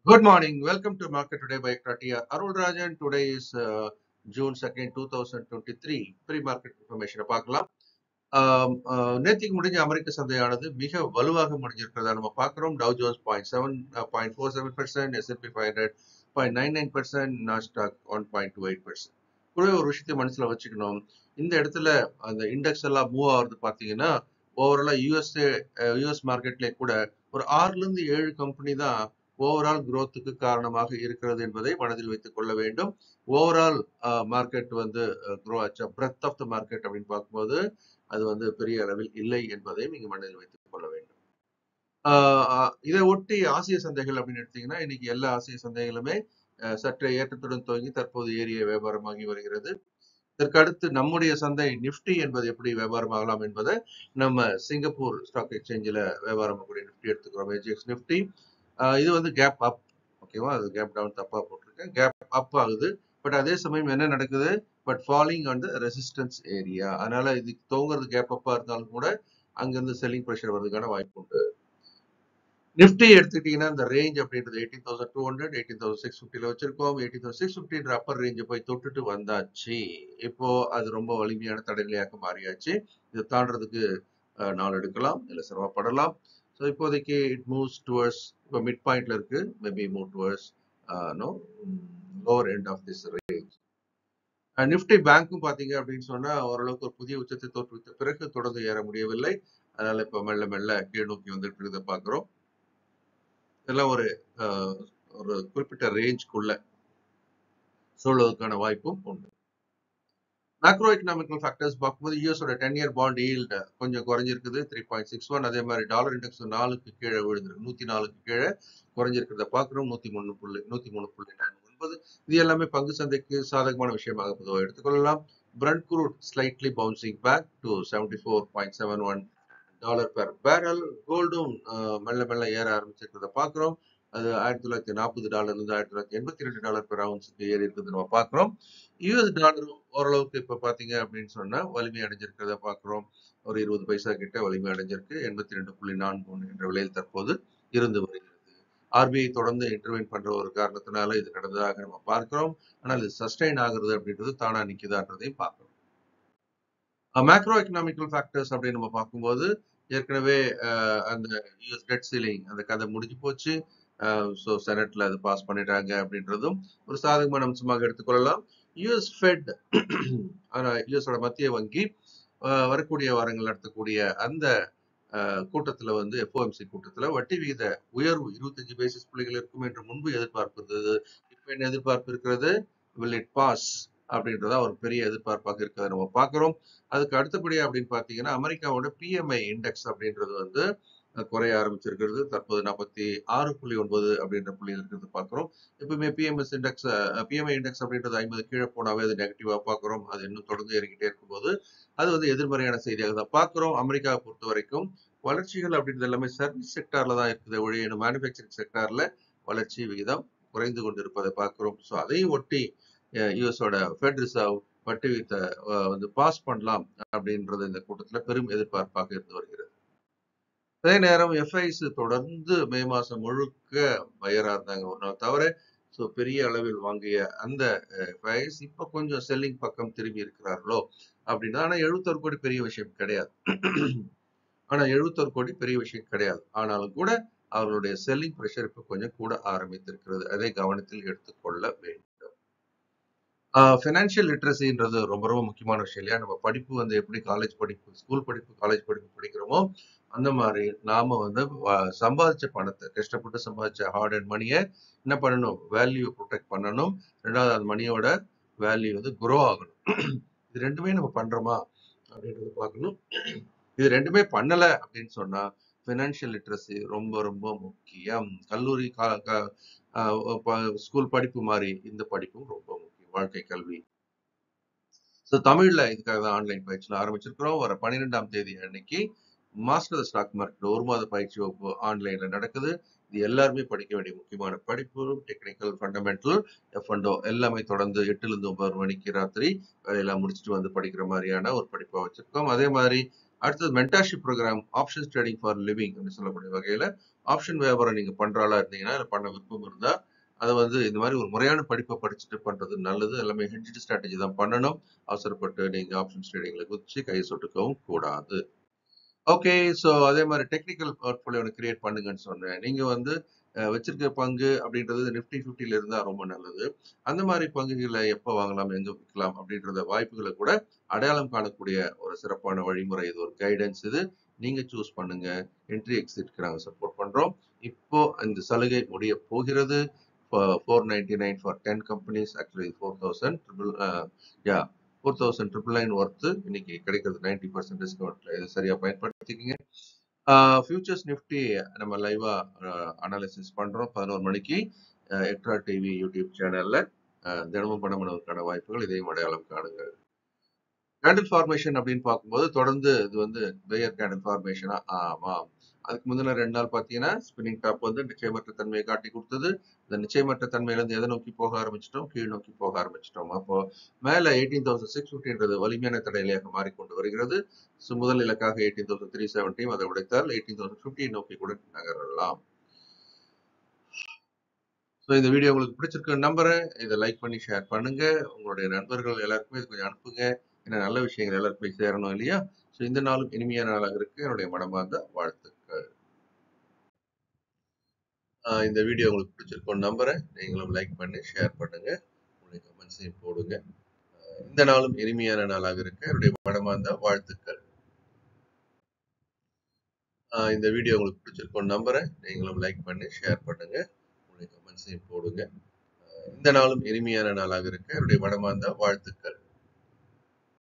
Good morning. Welcome to Market Today by Kratia Arul Rajan. Today is uh, June 2nd, 2023. Pre-market information பார்க்கலாம் ஆம், ஆஹ், நேத்திக்கு முடிஞ்ச அமெரிக்க சந்தையானது மிக வலுவாக முடிஞ்சிருக்கிறதா நம்ம பார்க்கிறோம் Dow Jones point seven point four seven percent S and P five hundred point nine nine percent Nasdaq one point two eight percent கூடவே ஒரு விஷயத்தை மனசுல வச்சுக்கணும் இந்த இடத்துல அந்த இண்டெக்ஸ் எல்லாம் மூவ் ஆகுறது பார்த்தீங்கன்னா ஓவராலா யூஎஸ்ஏ யூஎஸ் மார்க்கெட்ல கூட ஒரு ஆறுல இருந்து ஏழு கம்பெனி தான் ஓவரால் growth-க்கு காரணமாக இருக்கிறது என்பதை மனதில் வைத்துக் கொள்ள வேண்டும் ஓவரால் மார்க்கெட் வந்து க்ரோ ஆச்சா பிரெத் ஆஃப் த மார்க்கெட் அப்படின்னு பார்க்கும்போது அது வந்து பெரிய அளவில் இல்லை என்பதையும் இங்கு மனதில் வைத்துக் கொள்ள வேண்டும் ஆஹ் ஆஹ் இதை ஒட்டி ஆசிய சந்தைகள் அப்படின்னு எடுத்தீங்கன்னா இன்னைக்கு எல்லா ஆசிய சந்தைகளுமே அஹ், சற்றே ஏற்றத்துடன் துவங்கி தற்போது ஏறிய வியாபாரமாகி வருகிறது இதற்கு அடுத்து நம்முடைய சந்தை நிஃப்டி என்பது எப்படி வியாபாரமாகலாம் என்பதை நம்ம சிங்கப்பூர் ஸ்டாக் எக்ஸ்சேஞ்சில் வியாபாரம் கூடிய நிஃப்டி எடுத்துக்கிறோம் எஜிஎக்ஸ் நிஃப்டி இது வந்து கேப் அப் ஓகேவா அது கேப் டவுன் தப்பா போட்டிருக்கேன் கேப் அப் ஆகுது பட் அதே சமயம் என்ன நடக்குது but falling on the resistance area அதனால இது தோங்குறது கேப் அப்பா இருந்தாலும் கூட அங்கிருந்து செல்லிங் ப்ரெஷர் வர்றதுக்கான வாய்ப்பு உண்டு நிஃப்டி எடுத்துக்கிட்டீங்கன்னா இந்த ரேஞ்ச் அப்படின்றது eighteen thousand two hundred eighteen thousand six ஃபிஃப்டியில் வச்சிருக்கோம் எயிட்டீன் தௌசண்ட் சிக்ஸ் ஃபிஃப்டின்ற அப்பர் ரேஞ்சை போய் தொட்டுட்டு வந்தாச்சு இப்போ அது ரொம்ப வலிமையான தடைநிலையாக மாறியாச்சு இதை தாண்டறதுக்கு அஹ், நாள் எடுக்கலாம் இல்லை சிரமப்படலாம் ஸோ இப்போதைக்கு இட் மூவ்ஸ் டுவர்ட்ஸ் இப்போ மிட் பாயிண்ட்ல இருக்கு maybe move towards no lower end of this range Nifty பேங்க்கும் பாத்தீங்க அப்படின்னு சொன்னா ஓரளவுக்கு ஒரு புதிய உச்சத்தை தோற்றுவித்த பிறகு தொடர்ந்து ஏற முடியவில்லை அதனால இப்போ மெல்ல மெல்ல கீழ் நோக்கி வந்துட்டு இருக்கிறத பாக்குறோம் இதெல்லாம் ஒரு அஹ், ஒரு குறிப்பிட்ட ரேஞ்ச்குள்ள சொல்வதற்கான வாய்ப்பும் உண்டு மேக்ரோ எக்கனாமிக்கல் ஃபேக்டர்ஸ் பார்க்கும்போது யூஎஸோட டென் இயர் பாண்ட் ஈல்டு கொஞ்சம் குறைஞ்சிருக்குது த்ரீ பாயிண்ட் சிக்ஸ் ஒன் அதே மாதிரி டாலர் இண்டெக்ஸ் நாலுக்கு கீழே விழுந்திருக்கு நூத்தி நாலுக்கு கீழே குறைஞ்சிருக்கிறத பார்க்குறோம் நூத்தி மூணு புள்ளி நூத்தி மூணு புள்ளி நான்கு ஒன்பது இது எல்லாமே பங்கு சந்தைக்கு சாதகமான விஷயமாக பொதுவாக எடுத்துக்கொள்ளலாம் Brent crude slightly bouncing back to seventy four point seven one dollar per barrel கோல்டும் மெல்ல மெல்ல ஏற ஆரம்பிச்சிருக்கிறத பார்க்குறோம் அது ஆயிரத்தி தொள்ளாயிரத்தி நாற்பது டாலர்ல இருந்து ஆயிரத்தி தொள்ளாயிரத்தி எண்பத்தி ரெண்டு டாலர் பெர் அவுன்ஸுக்கு ஏறி இருக்குது நம்ம பார்க்குறோம் யூஎஸ் டாலர் ஓரளவுக்கு இப்ப பாத்தீங்க அப்படின்னு சொன்னா வலிமை அடைஞ்சிருக்கிறத பார்க்கிறோம் ஒரு இருபது பைசா கிட்ட வலிமை அடைஞ்சிருக்கு எண்பத்தி ரெண்டு புள்ளி நான்கு ஒன்று என்ற விலையில் தற்போது இருந்து வருகிறது ஆர்பிஐ தொடர்ந்து இன்டர்வெயின் பண்ற ஒரு காரணத்தினால இது நடந்ததாக நம்ம பார்க்கிறோம் ஆனால் இது சஸ்டைன் ஆகுறது அப்படின்றது தானா நிக்குதான்றதையும் பார்க்கிறோம் மேக்ரோ எக்கனாமிக்கல் ஃபேக்டர்ஸ் அப்படின்னு நம்ம பார்க்கும்போது ஏற்கனவே அஹ், அந்த யூஎஸ் டெட் சீலிங் அந்த கதை முடிஞ்சு போச்சு ஸோ செனட்ல அது பாஸ் பண்ணிட்டாங்க அப்படின்றதும் ஒரு சாதகமான அம்சமாக எடுத்துக்கொள்ளலாம் யுஎஸ் ஃபெட் யுஎஸோட மத்திய வங்கி அஹ், வரக்கூடிய வாரங்கள் நடத்தக்கூடிய அந்த அஹ், கூட்டத்துல வந்து எஃப்ஓஎம்சி கூட்டத்துல வட்டி விகித உயர்வு இருபத்தஞ்சு பேசிஸ் புள்ளிகள் இருக்கும் என்று முன்பு எதிர்பார்ப்பு இருந்தது இப்ப என்ன எதிர்பார்ப்பு இருக்கிறது வில் இட் பாஸ் அப்படின்றதா ஒரு பெரிய எதிர்பார்ப்பாக இருக்கிறத நம்ம பார்க்கிறோம் அதுக்கு அடுத்தபடியா அப்படின்னு பாத்தீங்கன்னா அமெரிக்காவோட பிஎம்ஐ இண்டெக்ஸ் அப்படின்றது வந்து அஹ், குறைய ஆரம்பிச்சிருக்கிறது தற்போது நாற்பத்தி ஆறு புள்ளி ஒன்பது அப்படின்ற புள்ளியில் இருக்கிறது பார்க்கிறோம் எப்பவுமே பிஎம்எஸ் இண்டெக்ஸ் பிஎம்ஐ இண்டெக்ஸ் அப்படின்றது ஐம்பது கீழே போனாவே அது நெகட்டிவா பார்க்கிறோம் அது இன்னும் தொடர்ந்து ஏறிக்கிட்டே இருக்கும்போது அது வந்து எதிர்மறையான செய்தியாக தான் பார்க்கிறோம் அமெரிக்காவை பொறுத்த வரைக்கும் வளர்ச்சிகள் அப்படின்றது எல்லாமே சர்வீஸ் செக்டார்ல தான் இருக்குது ஒழிய இன்னும் மேனுஃபேக்சரிங் செக்டார்ல வளர்ச்சி விகிதம் குறைந்து கொண்டிருப்பதை பார்க்கிறோம் ஸோ அதையும் ஒட்டி யூஎஸோட ஃபெட் ரிசர்வ் வட்டி விகித வந்து பாஸ் பண்ணலாம் அப்படின்றது இந்த கூட்டத்துல பெரும் எதிர்பார்ப்பாக இருந்து வருகிறது அதே நேரம் எஃப்ஐஸ் தொடர்ந்து மே மாசம் முழுக்க பையரா இருந்தாங்க ஒரு நாள் தவிர ஸோ பெரிய அளவில் வாங்கிய அந்த எஃப்ஐஸ் இப்ப கொஞ்சம் செல்லிங் பக்கம் திரும்பி இருக்கிறார்களோ அப்படின்னா ஆனா எழுபத்தொரு கோடி பெரிய விஷயம் கிடையாது ஆனா எழுபத்தொரு கோடி பெரிய விஷயம் கிடையாது ஆனாலும் கூட அவர்களுடைய செல்லிங் ப்ரெஷர் இப்ப கொஞ்சம் கூட ஆரம்பித்திருக்கிறது அதை கவனத்தில் எடுத்துக்கொள்ள வேண்டும் ஃபினான்ஷியல் லிட்ரஸின்றது ரொம்ப ரொம்ப முக்கியமான விஷயம் இல்லையா நம்ம படிப்பு வந்து எப்படி காலேஜ் படிப்பு ஸ்கூல் படிப்பு காலேஜ் படிப்பு படிக்கிறோமோ அந்த மாதிரி நாம வந்து வ- சம்பாதிச்ச பணத்தை கஷ்டப்பட்டு சம்பாதிச்ச ஹார்ட் அண்ட் மணியை என்ன பண்ணணும் வேல்யூ ப்ரொடெக்ட் பண்ணணும் ரெண்டாவது அந்த மணியோட வேல்யூ வந்து குரோ ஆகணும் இது ரெண்டுமே நம்ம பண்றோமா அப்படின்றது பார்க்கணும் இது ரெண்டுமே பண்ணல அப்படின்னு சொன்னா ஃபினான்ஷியல் லிட்ரஸி ரொம்ப ரொம்ப முக்கியம் கல்லூரி கா- கா- ஆஹ் ப- ஸ்கூல் படிப்பு மாதிரி இந்த படிப்பும் ரொம்ப முக்கியம் வாழ்க்கை கல்வி ஸோ தமிழ்ல இதுக்காக தான் ஆன்லைன் பயிற்சியில் ஆரம்பிச்சிருக்கிறோம் வர பன்னிரெண்டாம் தேதி அன்னைக்கு மாஸ்டர் ஸ்டாக் மார்க்கெட் ஒரு மாத பயிற்சி வகுப்பு ஆன்லைன்ல நடக்குது இது எல்லாருமே படிக்க வேண்டிய முக்கியமான படிப்பு டெக்னிக்கல் ஃபண்டமெண்டல் எஃப்எண்டோ எல்லாமே தொடர்ந்து எட்டுல இருந்து ஒன்பது மணிக்கு ராத்திரி வேலையெல்லாம் முடிச்சுட்டு வந்து படிக்கிற மாதிரியான ஒரு படிப்பா வச்சிருக்கோம் அதே மாதிரி அடுத்தது mentorship programme options trading for living அப்படின்னு சொல்லக்கூடிய வகையில ஆப்ஷன் வியாபாரம் நீங்க பண்ற ஆளா இருந்தீங்கன்னா இல்ல பண்ண விருப்பம் இருந்தா அதை வந்து இந்த மாதிரி ஒரு முறையான படிப்பை படிச்சுட்டு பண்றது நல்லது எல்லாமே ஹெட்ஜ் ஸ்ட்ராட்டஜி தான் பண்ணணும் அவசரப்பட்டு நீங்க ஆப்ஷன் ட்ரேடிங்ல குதிச்சு கையை சுட்டுக்கவும் கூடாது ஓகே ஸோ அதே மாதிரி டெக்னிக்கல் போர்ட்ஃபோலியோ கிரியேட் பண்ணுங்கன்னு சொன்னேன் நீங்க வந்து அஹ், வச்சிருக்க பங்கு அப்படின்றது நிஃப்டி ஃபிஃப்டில இருந்தா ரொம்ப நல்லது அந்த மாதிரி பங்குகளை எப்போ வாங்கலாம் எங்க விற்கலாம் அப்படின்றத வாய்ப்புகளை கூட அடையாளம் காணக்கூடிய ஒரு சிறப்பான வழிமுறை இது ஒரு கைடன்ஸ் இது நீங்க சூஸ் பண்ணுங்க என்ட்ரி எக்ஸிட்க்கு நாங்க சப்போர்ட் பண்றோம் இப்போ இந்த சலுகை முடிய போகிறது four ninety nine for ten companies actually four thousand triple யா four thousand triple nine worth இன்னைக்கு கிடைக்கிறது நைன்டி பர்சன்ட் டிஸ்கவுண்ட்ல இது சரியா பயன்படுத்திக்கங்க ஃபியூச்சர்ஸ் நிஃப்டி நம்ம லைவா அனாலிசிஸ் பண்றோம் பதினோரு மணிக்கு எக்ட்ரா டிவி யூடியூப் சேனல்ல தினமும் பணம் பண்ணுவதற்கான வாய்ப்புகள் இதையும் அடையாளம் காணுங்க கேண்டில் ஃபார்மேஷன் அப்படின்னு பார்க்கும்போது தொடர்ந்து இது வந்து பேயர் கேண்டில் ஃபார்மேஷனா ஆமா அதுக்கு முந்தின ரெண்டு நாள் பார்த்தீங்கன்னா ஸ்பின்னிங் டாப் வந்து நிச்சயமற்ற தன்மையை காட்டி கொடுத்தது இந்த நிச்சயமற்ற தன்மையிலேருந்து எதை நோக்கி போக ஆரம்பிச்சிட்டோம் கீழ் நோக்கி போக ஆரம்பிச்சிட்டோம் அப்போ மேல எயிட்டீன் தௌசண்ட் சிக்ஸ் ஃபிஃப்டின்றது வலிமையான தடையிலையாக மாறிக்கொண்டு வருகிறது ஸோ முதல் இலக்காக எயிட்டீன் தௌசண்ட் த்ரீ செவன்ட்டியும் அதை உடைத்தால் எயிட்டீன் தௌசண்ட் ஃபிஃப்டி நோக்கி கூட நகரலாம் ஸோ இந்த வீடியோ உங்களுக்கு பிடிச்சிருக்குன்னு நம்புறேன் இதை லைக் பண்ணி ஷேர் பண்ணுங்க உங்களுடைய நண்பர்கள் எல்லாருக்குமே இது கொஞ்சம் அனுப்புங்க ஏன்னா நல்ல விஷயங்கள் எல்லாருக்குமே சேரணும் இல்லையா ஸோ இந்த நாளும் இனிமையான நாளாக இருக்கு என்னுடைய மனமார்ந்த வாழ்த்துக்கள் ஆஹ் இந்த வீடியோ உங்களுக்கு பிடிச்சிருக்கும்னு நம்புறேன் நீங்களும் லைக் பண்ணி ஷேர் பண்ணுங்க உங்களுடைய கமெண்ட்ஸையும் போடுங்க ஆஹ் இந்த நாளும் இனிமையான நாளாக இருக்க என்னுடைய மனமார்ந்த வாழ்த்துக்கள் ஆஹ் இந்த வீடியோ உங்களுக்கு பிடிச்சிருக்கும்னு நம்புறேன் நீங்களும் லைக் பண்ணி ஷேர் பண்ணுங்க உங்களுடைய கமெண்ட்ஸையும் போடுங்க ஆஹ் இந்த நாளும் இனிமையான நாளாக இருக்க என்னுடைய மனமார்ந்த வாழ்த்துக்கள்